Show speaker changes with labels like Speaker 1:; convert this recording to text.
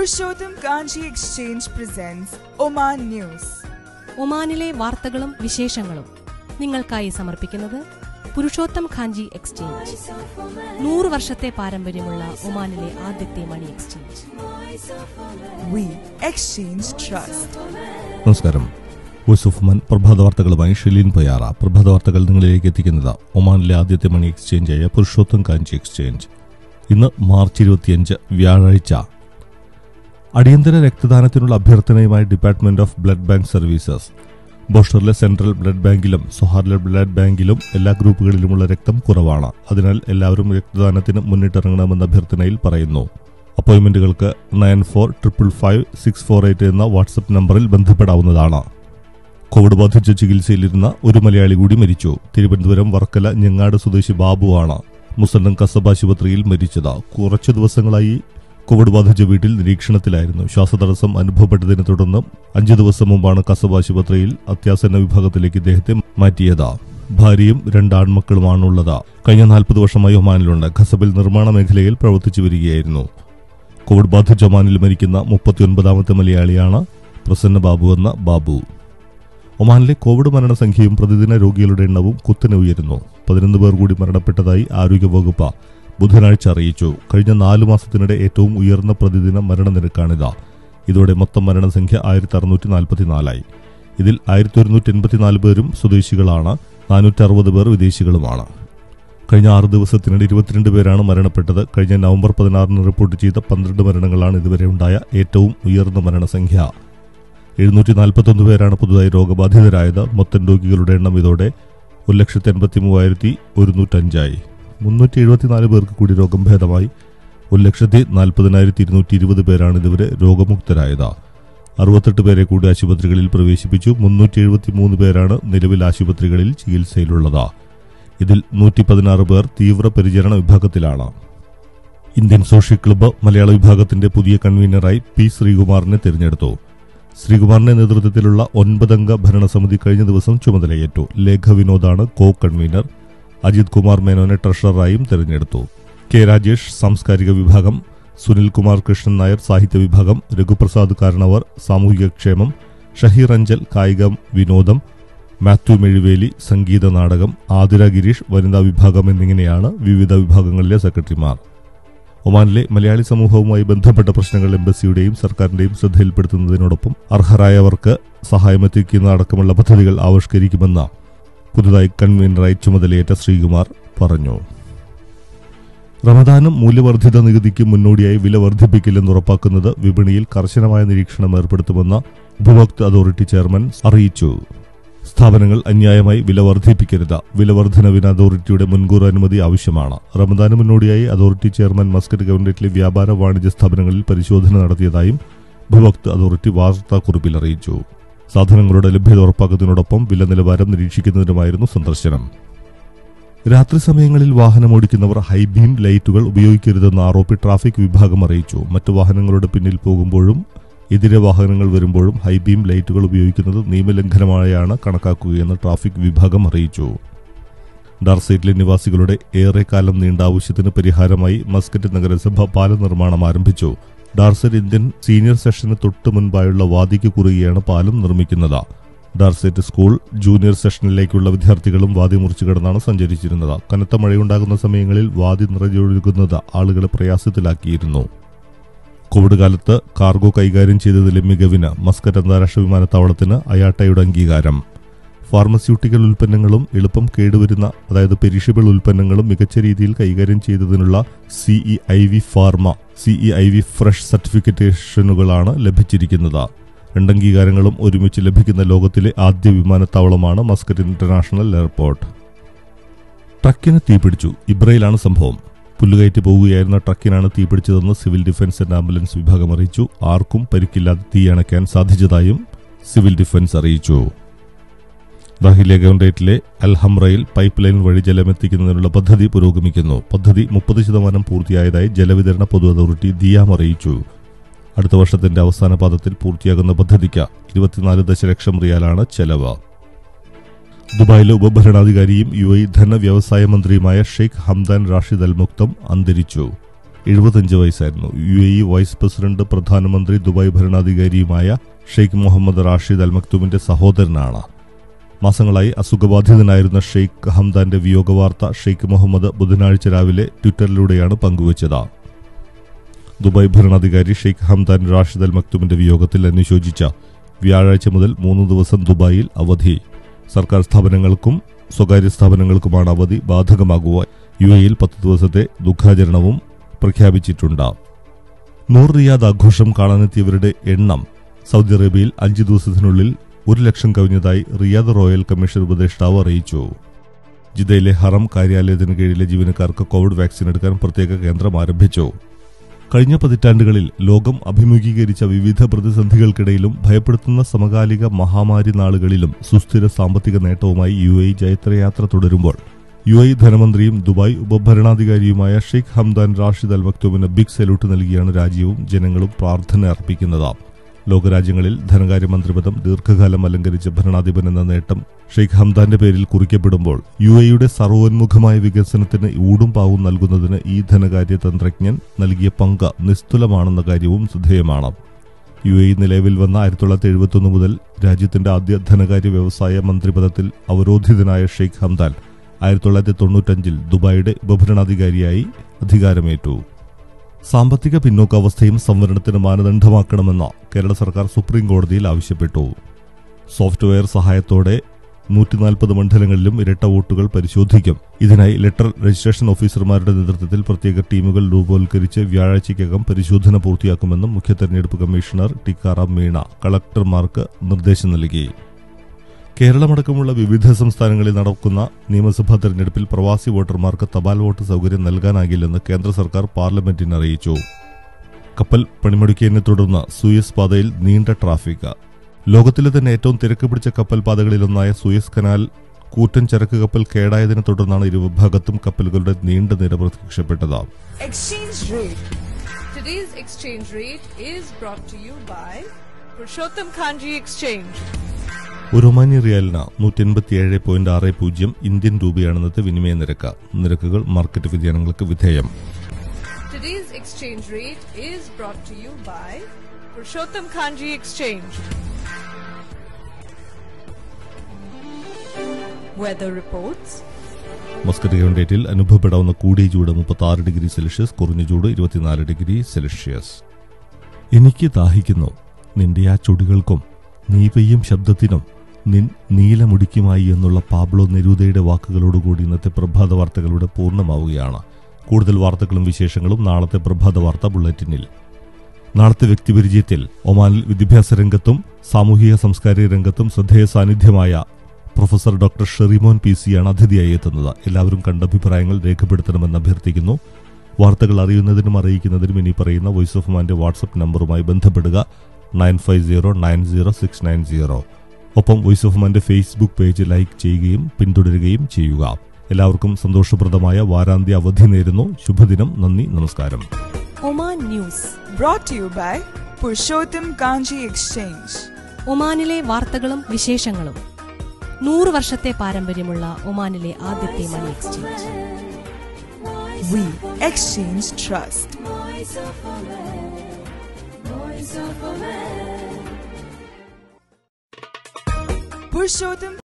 Speaker 1: Purushottam Kanji Exchange presents Oman News.
Speaker 2: ഒമാനിലെ വാർത്തകളും വിശേഷങ്ങളും നിങ്ങൾക്കായി സമർപ്പിക്കുന്നത് പുരുഷോത്തം ഖാഞ്ചി എക്സ്ചേഞ്ച് നൂറ് വർഷത്തെ പാരമ്പര്യമുള്ള ഒമാനിലെ ആദ്യത്തെ money exchange
Speaker 1: We exchange trust.
Speaker 3: നമസ്കാരം വോയിസ് ഓഫ് മൻ പ്രഭാത വാർത്തകളുമായി ഷെലീൻ പൊയാറ പ്രഭാത വാർത്തകൾ നിങ്ങളിലേക്ക് എത്തിക്കുന്നത് ഒമാനിലെ ആദ്യത്തെ മണി എക്സ്ചേഞ്ചായ പുരുഷോത്തം കാഞ്ചി എക്സ്ചേഞ്ച് ഇന്ന് മാർച്ച് ഇരുപത്തിയഞ്ച് വ്യാഴാഴ്ച അടിയന്തര രക്തദാനത്തിനുള്ള അഭ്യർത്ഥനയുമായി department of blood bank services ബോസ്റ്ററിലെ സെൻട്രൽ ബ്ലഡ് ബാങ്കിലും സൊഹാർല ബ്ലഡ് ബാങ്കിലും എല്ലാ ഗ്രൂപ്പുകളിലുമുള്ള രക്തം കുറവാണ് അതിനാൽ എല്ലാവരും രക്തദാനത്തിന് മുന്നിട്ടിറങ്ങണമെന്ന അഭ്യർത്ഥനയിൽ പറയുന്നു അപ്പോയിന്റ്മെന്റുകൾക്ക് nine four triple five six four eight എന്ന വാട്സപ്പ് നമ്പറിൽ ബന്ധപ്പെടാവുന്നതാണ് കോവിഡ് ബാധിച്ച ചികിത്സയിലിരുന്ന ഒരു മലയാളി കൂടി മരിച്ചു തിരുവനന്തപുരം വർക്കല ഞങ്ങാട് സ്വദേശി ബാബുവാണ് മുസല്ലം കസബ് ആശുപത്രിയിൽ മരിച്ചത് കുറച്ചു ദിവസങ്ങളായി കോവിഡ് ബാധിച്ച വീട്ടിൽ നിരീക്ഷണത്തിലായിരുന്നു ശ്വാസതടസ്സം അനുഭവപ്പെട്ടതിനെ തുടർന്ന് അഞ്ചു ദിവസം മുമ്പാണ് കസബ് ആശുപത്രിയിൽ അത്യാസന്ന വിഭാഗത്തിലേക്ക് ഇദ്ദേഹത്തെ മാറ്റിയത് ഭാര്യയും രണ്ട് ആൺമക്കളുമാണുള്ളത് കഴിഞ്ഞ നാൽപ്പത് വർഷമായി ഒമാനിലുണ്ട് ഖസബിൽ നിർമ്മാണ മേഖലയിൽ പ്രവർത്തിച്ചു വരികയായിരുന്നു കോവിഡ് ബാധിച്ച ഒമാനിൽ മരിക്കുന്ന മുപ്പത്തിയൊൻപതാമത്തെ മലയാളിയാണ് പ്രസന്ന ബാബു എന്ന ബാബു ഒമാനിലെ കോവിഡ് മരണസംഖ്യയും പ്രതിദിന രോഗികളുടെ എണ്ണവും കുത്തനെ ഉയരുന്നു പതിനൊന്ന് പേർ കൂടി മരണപ്പെട്ടതായി ആരോഗ്യവകുപ്പ് ബുധനാഴ്ച അറിയിച്ചു കഴിഞ്ഞ നാലു മാസത്തിനിടെ ഏറ്റവും ഉയർന്ന പ്രതിദിന മരണനിരക്കാണിത് ഇതോടെ മൊത്തം മരണസംഖ്യ ആയിരത്തി അറുന്നൂറ്റി നാൽപ്പത്തിനാലായി ഇതിൽ ആയിരത്തി ഒരുന്നൂറ്റി എൺപത്തിനാല് പേരും സ്വദേശികളാണ് നാനൂറ്റി അറുപത് പേർ വിദേശികളുമാണ് കഴിഞ്ഞ ആറ് ദിവസത്തിനിടെ ഇരുപത്തിരണ്ട് പേരാണ് മരണപ്പെട്ടത് കഴിഞ്ഞ നവംബർ പതിനാറിന് റിപ്പോർട്ട് ചെയ്ത പന്ത്രണ്ട് മരണങ്ങളാണ് ഇതുവരെ ഉണ്ടായ ഏറ്റവും ഉയർന്ന മരണസംഖ്യ എഴുന്നൂറ്റി നാൽപ്പത്തൊന്ന് പേരാണ് പുതുതായി രോഗബാധിതരായത് മൊത്തം രോഗികളുടെ എണ്ണം ഇതോടെ ഒരു ലക്ഷത്തി എൺപത്തി മൂവായിരത്തി ഒരുന്നൂറ്റഞ്ചായി മുന്നൂറ്റി എഴുപത്തിനാല് പേർക്ക് കൂടി രോഗം ഭേദമായി ഒരു ലക്ഷത്തി നാൽപ്പതിനായിരത്തി ഇരുന്നൂറ്റി ഇരുപത് പേരാണ് ഇതുവരെ രോഗമുക്തരായത് അറുപത്തെട്ട് പേരെ കൂടി ആശുപത്രികളിൽ പ്രവേശിപ്പിച്ചു മുന്നൂറ്റി എഴുപത്തി മൂന്ന് പേരാണ് നിലവിൽ ആശുപത്രികളിൽ ചികിത്സയിലുള്ളത് ഇതിൽ നൂറ്റി പതിനാറ് പേർ തീവ്രപരിചരണ വിഭാഗത്തിലാണ് ഇന്ത്യൻ സോഷ്യൽ ക്ലബ്ബ് മലയാള വിഭാഗത്തിന്റെ പുതിയ കൺവീനറായി പി ശ്രീകുമാറിനെ തിരഞ്ഞെടുത്തു ശ്രീകുമാറിന്റെ നേതൃത്വത്തിലുള്ള ഒൻപതംഗ ഭരണസമിതി കഴിഞ്ഞ ദിവസം ചുമതലയേറ്റു ലേഖ വിനോദാണ് കോ കൺവീനർ അജിത് കുമാർ മേനോനെ ട്രഷററായും തിരഞ്ഞെടുത്തു കെ രാജേഷ് സാംസ്കാരിക വിഭാഗം സുനിൽ കുമാർ കൃഷ്ണൻ നായർ സാഹിത്യ വിഭാഗം രഘുപ്രസാദ് കാരണവർ സാമൂഹികക്ഷേമം ഷഹീർ അഞ്ചൽ കായികം വിനോദം മാത്യു മെഴുവേലി സംഗീത നാടകം ആതിര ഗിരീഷ് വനിതാ വിഭാഗം എന്നിങ്ങനെയാണ് വിവിധ വിഭാഗങ്ങളിലെ സെക്രട്ടറിമാർ ഒമാനിലെ മലയാളി സമൂഹവുമായി ബന്ധപ്പെട്ട പ്രശ്നങ്ങൾ എംബസിയുടെയും സർക്കാരിന്റെയും ശ്രദ്ധയിൽപ്പെടുത്തുന്നതിനോടൊപ്പം അർഹരായവർക്ക് സഹായമെത്തിക്കുന്ന അടക്കമുള്ള പദ്ധതികൾ ആവിഷ്കരിക്കുമെന്ന് പുതുതായി കൺവീനറായി ചുമതലയേറ്റ ശ്രീകുമാർ പറഞ്ഞു റമദാനും മൂല്യവർദ്ധിത നികുതിക്ക് മുന്നോടിയായി വില വർദ്ധിപ്പിക്കില്ലെന്ന് ഉറപ്പാക്കുന്നത് വിപണിയിൽ കർശനമായ നിരീക്ഷണം ഏർപ്പെടുത്തുമെന്ന് ഉപഭോക്തൃ അതോറിറ്റി ചെയർമാൻ അറിയിച്ചു സ്ഥാപനങ്ങൾ അന്യായമായി വില വർദ്ധിപ്പിക്കരുത് വില വർധനവിന് അതോറിറ്റിയുടെ മുൻകൂർ അനുമതി ആവശ്യമാണ് റമദാന് മുന്നോടിയായി അതോറിറ്റി ചെയർമാൻ മസ്കറ്റ് ഗവൺമെന്റിലെ വ്യാപാര വാണിജ്യ സ്ഥാപനങ്ങളിൽ പരിശോധന നടത്തിയതായും ഉപഭോക്തൃ അതോറിറ്റി വാർത്താക്കുറിപ്പിൽ അറിയിച്ചു സാധനങ്ങളുടെ ലഭ്യത ഉറപ്പാക്കുന്നതിനോടൊപ്പം വില നിലവാരം നിരീക്ഷിക്കുന്നതിനുമായിരുന്നു സന്ദർശനം രാത്രി സമയങ്ങളിൽ വാഹനമോടിക്കുന്നവർ ഹൈബീം ലൈറ്റുകൾ ഉപയോഗിക്കരുതെന്ന് ആരോപി ട്രാഫിക് വിഭാഗം അറിയിച്ചു മറ്റു വാഹനങ്ങളുടെ പിന്നിൽ പോകുമ്പോഴും എതിരെ വാഹനങ്ങൾ വരുമ്പോഴും ഹൈബീം ലൈറ്റുകൾ ഉപയോഗിക്കുന്നത് നിയമലംഘനമായാണ് കണക്കാക്കുകയെന്ന് ട്രാഫിക് വിഭാഗം അറിയിച്ചു ഡാർസൈറ്റിലെ നിവാസികളുടെ ഏറെക്കാലം നീണ്ട ആവശ്യത്തിന് പരിഹാരമായി മസ്കറ്റ് നഗരസഭ പാല നിർമ്മാണം ആരംഭിച്ചു ഡാർസെറ്റ് ഇന്ത്യൻ സീനിയർ സെഷന് തൊട്ട് മുൻപായുള്ള വാദിക്ക് കുറുകെയാണ് പാലം നിർമ്മിക്കുന്നത് ഡാർസെറ്റ് സ്കൂൾ ജൂനിയർ സെഷനിലേക്കുള്ള വിദ്യാർത്ഥികളും വാതി മുറിച്ചു കിടന്നാണ് സഞ്ചരിച്ചിരുന്നത് കനത്ത മഴയുണ്ടാകുന്ന സമയങ്ങളിൽ വാതി നിറഞ്ഞൊഴുകുന്നത് ആളുകളെ പ്രയാസത്തിലാക്കിയിരുന്നു കോവിഡ് കാലത്ത് കാർഗോ കൈകാര്യം ചെയ്തതിലെ മികവിന് മസ്കറ്റ് അന്താരാഷ്ട്ര വിമാനത്താവളത്തിന് അയാട്ടയുടെ അംഗീകാരം ഫാർമസ്യൂട്ടിക്കൽ ഉൽപ്പന്നങ്ങളും എളുപ്പം കേടുവരുന്ന അതായത് പെരിഷബിൾ ഉൽപ്പന്നങ്ങളും മികച്ച രീതിയിൽ കൈകാര്യം ചെയ്തതിനുള്ള CE I V pharma CE I V fresh സർട്ടിഫിക്കറ്റേഷനുകളാണ് ലഭിച്ചിരിക്കുന്നത് രണ്ടംഗീകാരങ്ങളും ഒരുമിച്ച് ലഭിക്കുന്ന ലോകത്തിലെ ആദ്യ വിമാനത്താവളമാണ് മസ്കറ്റ് ഇന്റർനാഷണൽ എയർപോർട്ട് ട്രക്കിന് തീപിടിച്ചു ഇബ്രയിലാണ് സംഭവം പുല്ലുകയറ്റി പോവുകയായിരുന്ന ട്രക്കിനാണ് തീപിടിച്ചതെന്ന് സിവിൽ ഡിഫൻസ് ആൻഡ് ആംബുലൻസ് വിഭാഗം അറിയിച്ചു ആർക്കും പരിക്കില്ലാതെ തീയണയ്ക്കാൻ സാധിച്ചതായും സിവിൽ ഡിഫൻസ് അറിയിച്ചു ദാഹിലിയ ഗവൺറേറ്റിലെ അൽഹംറയിൽ പൈപ്പ് ലൈൻ വഴി ജലമെത്തിക്കുന്നതിനുള്ള പദ്ധതി പുരോഗമിക്കുന്നു പദ്ധതി മുപ്പത് ശതമാനം പൂർത്തിയായതായി ജലവിതരണ പൊതു അതോറിറ്റി ദിയാം അറിയിച്ചു അടുത്ത വർഷത്തിന്റെ അവസാന പാദത്തിൽ പൂർത്തിയാകുന്ന പദ്ധതിക്ക് ഇരുപത്തിനാല് ദശലക്ഷം റിയാലാണ് ചെലവ് ദുബായിലെ ഉപഭരണാധികാരിയും യു എ ധന വ്യവസായ മന്ത്രിയുമായ Sheikh Hamdan Rashid Al Maktoum അന്തരിച്ചു എഴുപത്തഞ്ച് വയസ്സായിരുന്നു U A E vice president പ്രധാനമന്ത്രി ദുബായ് ഭരണാധികാരിയുമായ ഷെയ്ഖ് മുഹമ്മദ് റാഷിദ് അൽ മക്തുമിന്റെ സഹോദരനാണ് മാസങ്ങളായി അസുഖബാധിതനായിരുന്ന ഷെയ്ഖ് ഹംദാന്റെ വിയോഗവാർത്ത ഷെയ്ഖ് മുഹമ്മദ് ബുധനാഴ്ച രാവിലെ ട്വിറ്ററിലൂടെയാണ് പങ്കുവച്ചത് ദുബായ് ഭരണാധികാരി ഷെയ്ഖ് ഹംദാൻ റാഷിദ് അൽ മക്തുമിന്റെ വിയോഗത്തിൽ അനുശോചിച്ച വ്യാഴാഴ്ച മുതൽ മൂന്ന് ദിവസം ദുബായിൽ അവധി സർക്കാർ സ്ഥാപനങ്ങൾക്കും സ്വകാര്യ സ്ഥാപനങ്ങൾക്കുമാണ് അവധി ബാധകമാകുക യു എയിൽ പത്ത് ദിവസത്തെ ദുഃഖാചരണവും പ്രഖ്യാപിച്ചിട്ടുണ്ട് നൂർ റിയാദ് ആഘോഷം കാണാനെത്തിയവരുടെ എണ്ണം സൗദി അറേബ്യയിൽ അഞ്ച് ദിവസത്തിനുള്ളിൽ ഒരു ലക്ഷം കവിഞ്ഞതായി റിയാദ് റോയൽ കമ്മീഷൻ ഉപദേഷ്ടാവ് അറിയിച്ചു ജിദ്ദയിലെ ഹറം കാര്യാലയത്തിന് കീഴിലെ ജീവനക്കാർക്ക് കോവിഡ് വാക്സിൻ എടുക്കാൻ പ്രത്യേക കേന്ദ്രം ആരംഭിച്ചു കഴിഞ്ഞ പതിറ്റാണ്ടുകളിൽ ലോകം അഭിമുഖീകരിച്ച വിവിധ പ്രതിസന്ധികൾക്കിടയിലും ഭയപ്പെടുത്തുന്ന സമകാലിക മഹാമാരി നാളുകളിലും സുസ്ഥിര സാമ്പത്തിക നേട്ടവുമായി യു എ ജൈത്രയാത്ര തുടരുമ്പോൾ യു എ ധനമന്ത്രിയും ദുബായ് ഉപഭരണാധികാരിയുമായ ഷെയ്ഖ് ഹംദാൻ റാഷിദ് അൽ മക്തൂമിന് ബിഗ് സല്യൂട്ട് നൽകിയാണ് രാജ്യവും ജനങ്ങളും പ്രാർത്ഥന അർപ്പിക്കുന്നത് ലോകരാജ്യങ്ങളിൽ ധനകാര്യമന്ത്രിപദം ദീർഘകാലം അലങ്കരിച്ച ഭരണാധിപൻ എന്ന നേട്ടം ഷെയ്ഖ് ഹംദാന്റെ പേരിൽ കുറിക്കപ്പെടുമ്പോൾ യു എയുടെ സർവോന്മുഖമായ വികസനത്തിന് ഊടും പാവും നൽകുന്നതിന് ഈ ധനകാര്യ തന്ത്രജ്ഞൻ നൽകിയ പങ്ക് നിസ്തുലമാണെന്ന കാര്യവും ശ്രദ്ധേയമാണ് യു എ നിലവിൽ വന്ന ആയിരത്തി തൊള്ളായിരത്തി എഴുപത്തൊന്ന് മുതൽ രാജ്യത്തിന്റെ ആദ്യ ധനകാര്യ വ്യവസായ മന്ത്രിപദത്തിൽ അവരോധിതനായ ഷെയ്ഖ് ഹംദാൻ ആയിരത്തി തൊള്ളായിരത്തി തൊണ്ണൂറ്റഞ്ചിൽ ദുബായിയുടെ ഉപഭരണാധികാരിയായി അധികാരമേറ്റു സാമ്പത്തിക പിന്നോക്കാവസ്ഥയും സംവരണത്തിന് മാനദണ്ഡമാക്കണമെന്ന് കേരള സർക്കാർ സുപ്രീം കോടതിയിൽ ആവശ്യപ്പെട്ടു സോഫ്റ്റ്വെയർ സഹായത്തോടെ നൂറ്റിനാൽപ്പത് മണ്ഡലങ്ങളിലും ഇരട്ട വോട്ടുകൾ പരിശോധിക്കും ഇതിനായി ലെറ്റർ രജിസ്ട്രേഷൻ ഓഫീസർമാരുടെ നേതൃത്വത്തിൽ പ്രത്യേക ടീമുകൾ രൂപവൽക്കരിച്ച് വ്യാഴാഴ്ചയ്ക്കകം പരിശോധന പൂർത്തിയാക്കുമെന്നും മുഖ്യ തെരഞ്ഞെടുപ്പ് കമ്മീഷണർ ടിക്കാറാം മീണ കളക്ടർമാർക്ക് നിർദ്ദേശം നൽകി കേരളമടക്കമുള്ള വിവിധ സംസ്ഥാനങ്ങളിൽ നടക്കുന്ന നിയമസഭാ തെരഞ്ഞെടുപ്പിൽ പ്രവാസി വോട്ടർമാർക്ക് തപാൽ വോട്ട് സൗകര്യം നൽകാനാകില്ലെന്ന് കേന്ദ്ര സർക്കാർ പാർലമെന്റിന് അറിയിച്ചു കപ്പൽ പണിമുടക്കിയതിനെ തുടർന്ന് സൂയസ് പാതയിൽ നീണ്ട ട്രാഫിക് ലോകത്തിലെ തന്നെ ഏറ്റവും തിരക്ക് പിടിച്ച കപ്പൽ പാതകളിലൊന്നായ സൂയസ് കനാൽ കൂറ്റൻ ചരക്ക് കപ്പൽ കേടായതിനെ തുടർന്നാണ് ഇരുവിഭാഗത്തും കപ്പലുകളുടെ നീണ്ട നിര പ്രത്യക്ഷപ്പെട്ടത്
Speaker 1: Exchange rate.
Speaker 4: Today's exchange rate is brought to you by Purushottam Kanji Exchange.
Speaker 3: ഒരു ഒമാനി റിയാലിന് നൂറ്റി എൺപത്തിയേഴ് പോയിന്റ് ആറ് പൂജ്യം ഇന്ത്യൻ രൂപയാണ് ഇന്നത്തെ വിനിമയ നിരക്ക് നിരക്കുകൾ മാർക്കറ്റ് വ്യതിയാനങ്ങൾക്ക് വിധേയം
Speaker 4: Today's exchange rate is brought to you by Purushottam Kanji Exchange. Weather reports.
Speaker 3: Muscat ഗവൺഡേറ്റിൽ അനുഭവപ്പെടാവുന്ന കൂടിയ ചൂട് മുപ്പത്തി ആറ് ഡിഗ്രി സെൽഷ്യസ് കുറഞ്ഞ ചൂട് ഇരുപത്തിനാല് ഡിഗ്രി സെൽഷ്യസ് എനിക്ക് ദാഹിക്കുന്നു നിന്റെ ആ ചുടികൾക്കും നീ പെയ്യും ശബ്ദത്തിനും നിൻ നീലമുടിക്കുമായി എന്നുള്ള പാബ്ലോ നെരൂദയുടെ വാക്കുകളോടുകൂടി ഇന്നത്തെ പ്രഭാത വാർത്തകളുടെ പൂർണ്ണമാവുകയാണ് കൂടുതൽ വാർത്തകളും വിശേഷങ്ങളും നാളത്തെ പ്രഭാത വാർത്ത ബുള്ളറ്റിനിൽ നാളത്തെ വ്യക്തിപരിചയത്തിൽ ഒമാനിൽ വിദ്യാഭ്യാസ രംഗത്തും സാമൂഹിക സാംസ്കാരിക രംഗത്തും ശ്രദ്ധേയ സാന്നിധ്യമായ പ്രൊഫസർ ഡോക്ടർ ഷെറിമോൻ പി സിയാണ് അതിഥിയായി എത്തുന്നത് എല്ലാവരും കണ്ട അഭിപ്രായങ്ങൾ രേഖപ്പെടുത്തണമെന്ന് അഭ്യർത്ഥിക്കുന്നു വാർത്തകൾ അറിയുന്നതിനും അറിയിക്കുന്നതിനും ഇനി പറയുന്ന വോയിസ് ഓഫ് മാന്റെ വാട്സപ്പ് നമ്പറുമായി ബന്ധപ്പെടുക nine five zero nine zero six nine zero ഒപ്പം വോയിസ് ഓഫ് മാന്റെ ഫേസ്ബുക്ക് പേജ് ലൈക്ക് ചെയ്യുകയും പിന്തുടരുകയും ചെയ്യുക എല്ലാവർക്കും സന്തോഷപ്രദമായ വാരാന്ത്യ അവധി നേരുന്നു ശുഭദിനം നന്ദി നമസ്കാരം
Speaker 2: Oman news
Speaker 1: Brought to you by Purushottam Kanji Exchange.
Speaker 2: ഒമാനിലെ വാർത്തകളും വിശേഷങ്ങളും നൂറ് വർഷത്തെ പാരമ്പര്യമുള്ള ഒമാനിലെ ആദ്യത്തെ money exchange
Speaker 1: We exchange trust. Purushottam